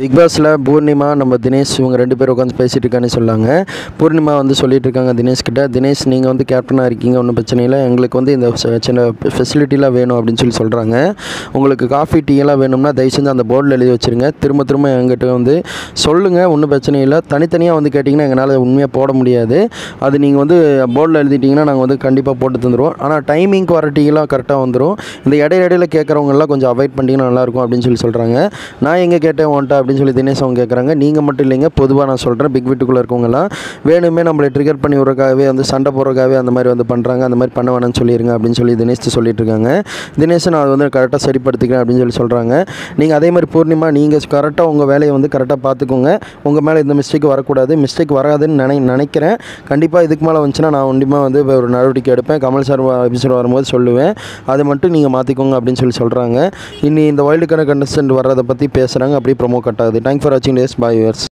big பாஸில் பூர்ணிமா நம்ம தினேஷ் இவங்க ரெண்டு பேரும் உட்காந்து பேசிகிட்டு இருக்கான்னு சொன்னாங்க பூர்ணிமா வந்து சொல்லிட்டு இருக்காங்க தினேஷ் கிட்ட தினேஷ் நீங்கள் வந்து கேப்டனாக இருக்கீங்க ஒன்றும் பிரச்சனை இல்லை எங்களுக்கு வந்து இந்த ச- சின்ன ஃபெசிலிட்டிலாம் வேணும் அப்படின்னு சொல்லி சொல்கிறாங்க உங்களுக்கு காஃபி டீ எல்லாம் வேணும்னா தயவு செஞ்சு அந்த போர்டில் எழுதி வச்சுருங்க திரும்ப திரும்ப எங்கிட்ட வந்து சொல்லுங்கள் ஒன்றும் பிரச்சனை இல்லை தனித்தனியாக வந்து கேட்டிங்கன்னா எங்களால் உண்மையாக போட முடியாது அது நீங்கள் வந்து போர்டில் எழுதிட்டிங்கன்னா நாங்கள் வந்து கண்டிப்பாக போட்டு தந்துடுவோம் ஆனால் டைமிங்க்கு வர டீலாம் கரெக்டாக வந்துடும் இந்த இடையில இடையில கேட்குறவங்கெல்லாம் கொஞ்சம் அவாய்ட் பண்ணிட்டீங்கன்னா நல்லாயிருக்கும் அப்படின்னு சொல்லி சொல்கிறாங்க நான் எங்கே கேட்டேன் உன்ட்ட அப்படின்னு சொல்லி தினேஷ் அவங்க கேட்குறாங்க நீங்கள் மட்டும் இல்லைங்க பொதுவாக நான் சொல்கிறேன் பிக் வீட்டுக்குள்ளே இருக்கவங்கலாம் வேணுமே நம்மளை ட்ரிகர் பண்ணி விட்றக்காகவே வந்து சண்டை போடுறக்காகவே அந்த மாதிரி வந்து பண்ணுறாங்க அந்த மாதிரி பண்ண வேணாம்னு சொல்லிடுங்க அப்படின்னு சொல்லி தினேஷ் சொல்லிட்டு இருக்காங்க தினேஷ் நான் அது வந்து கரெக்டாக சரிப்படுத்திக்கிறேன் அப்படின்னு சொல்லி சொல்கிறாங்க நீங்கள் அதே மாதிரி பூர்ணிமா நீங்கள் கரெக்டாக உங்கள் வேலையை வந்து கரெக்டாக பார்த்துக்கோங்க உங்கள் மேலே இந்த மிஸ்டேக் வரக்கூடாது மிஸ்டேக் வராதுன்னு நினை நினைக்கிறேன் கண்டிப்பாக இதுக்கு மேலே வந்துச்சுன்னா நான் கண்டிப்பாக வந்து ஒரு நடவடிக்கை எடுப்பேன் கமல் சார் எபிசோட் வரும்போது சொல்லுவேன் அதை மட்டும் நீங்கள் மாற்றிக்கோங்க அப்படின்னு சொல்லி சொல்கிறாங்க இனி இந்த வைல்டு கணக்கு கண்டஸ்டன்ட் வர்றதை பற்றி பேசுகிறாங்க அப்படியே ப்ரோமோ கட் ஆகுது தேங்க் ஃபார் வாட்சிங் டேஸ் பாய் வியர்ஸ்